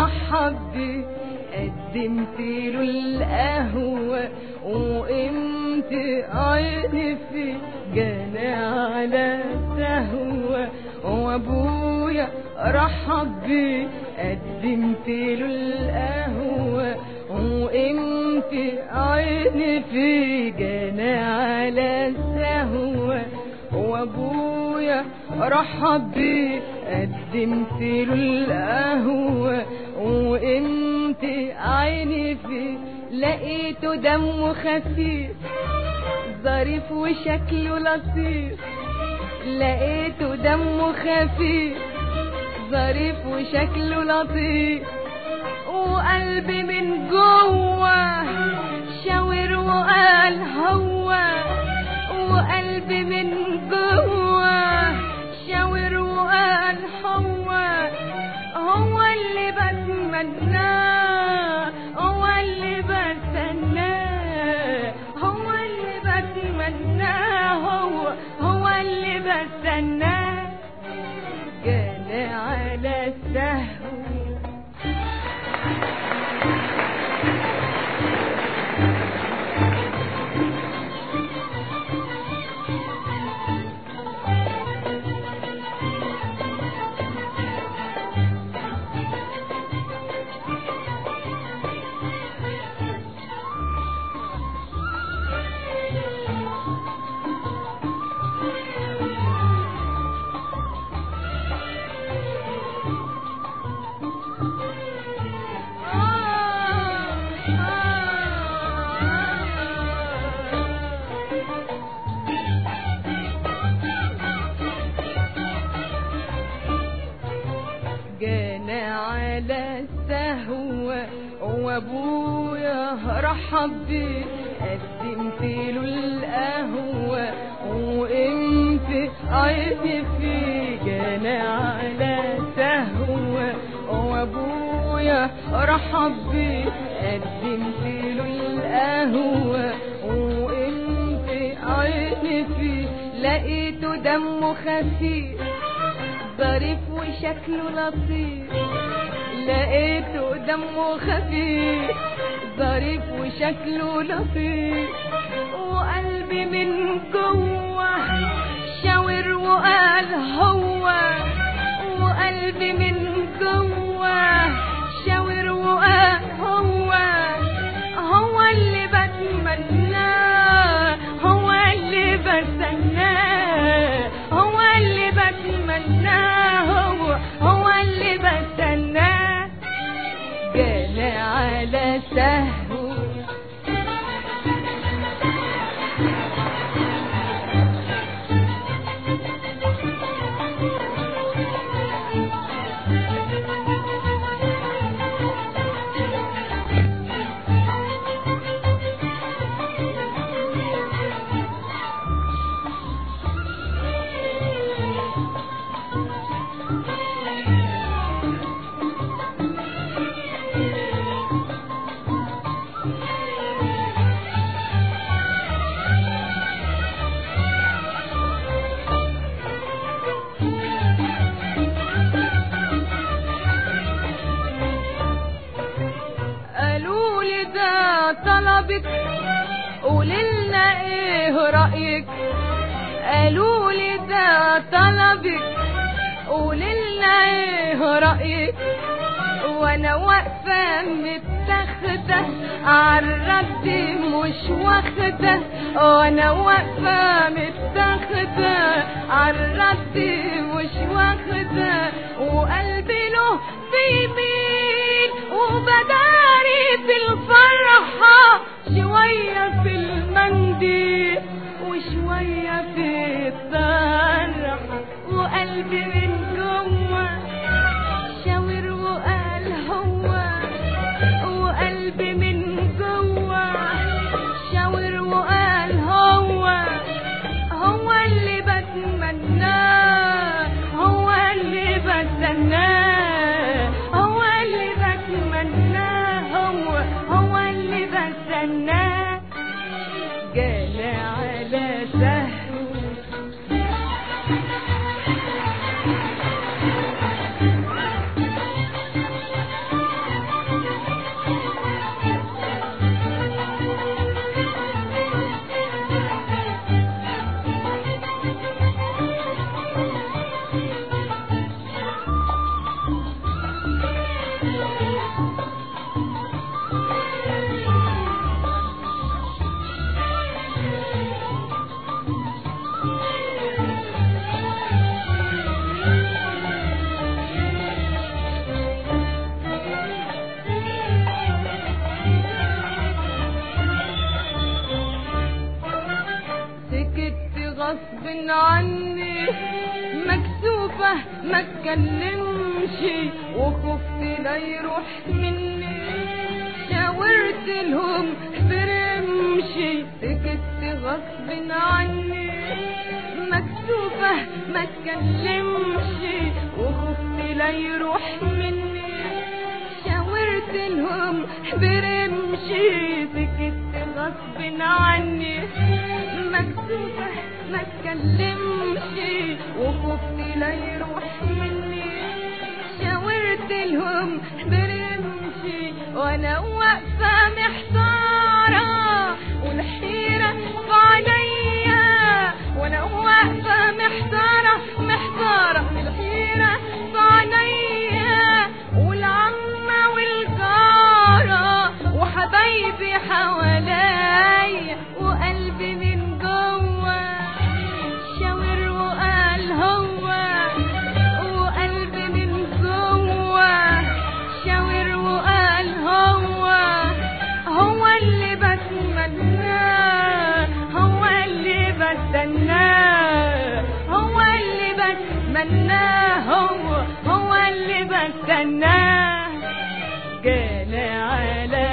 رحب بي قدمت له القهوة وقمت عيني في جنى على سهوة وابويا رحب بي قدمت له القهوة وقمت عيني في جنى على سهوة وابويا رحب بي قدمت له القهوة وقمت عيني في لقيته دمه خفيف ظريف وشكله لطيف لقيته دمه خفيف ظريف وشكله لطيف وقلبي من جوه شاور وقال هو وقلبي من جوه شاور وقال هو هو اللي بتمناه هو اللي بستناه هو اللي بتمناه هو هو اللي بستناه جاني على السهو جانا على السهوة وابويا رحب بي قدمت له القهوة وقمت عيني في جانا على سهوة وابويا رحب بي قدمت له القهوة وقمت عيني في لقيته دمه خفيف ظريف وشكله لطيف لقيته دمه خفيف ظريف وشكله لطيف وقلبي من جوه شاور وقال هو وقلبي من جوه شاور وقال هو هو اللي بتمناه هو اللي بستناه هو اللي بتمناه هو هو اللي بستناه جانا على سهو قالوا لي ده طلبك قوللنا ايه رأيك قالوا لي ده طلبك قوللنا ايه رأيك وانا واقفة متاخدة عالرد مش واخدة وانا واقفة متاخدة عالرد مش واخدة وقلبي له بيميل وبداري في الفرحة شوية في المنديل وشوية في الطرحة وقلبي من جوه شاور وقال هو وقلبي من جوه شاور وقال هو هو اللي بتمناه هو اللي بستناه هو اللي بتمناه هو هو اللي بستناه جانا على سهو غصب عني مكسوفة ما اتكلمش وخفت لا يروح مني شاورت لهم برمشي سكت غصب عني مكسوفة ما اتكلمش وخفت لا يروح مني شاورت لهم برمشي سكت غصب عني مكسوفة ما اتكلمش وخفت لا يروح مني شاورت لهم برمشي وانا واقفة محتارة والحيرة في عينيا وانا واقفة محتارة محتارة الحيرة في عينيا والعمة والجارة وحبايبي حواليا وقلبي من جوه شاور وقال هو وقلبي من جوه شاور وقال هو هو اللي بتمناه هو اللي بستناه هو اللي بتمناه هو هو اللي بستناه جانا على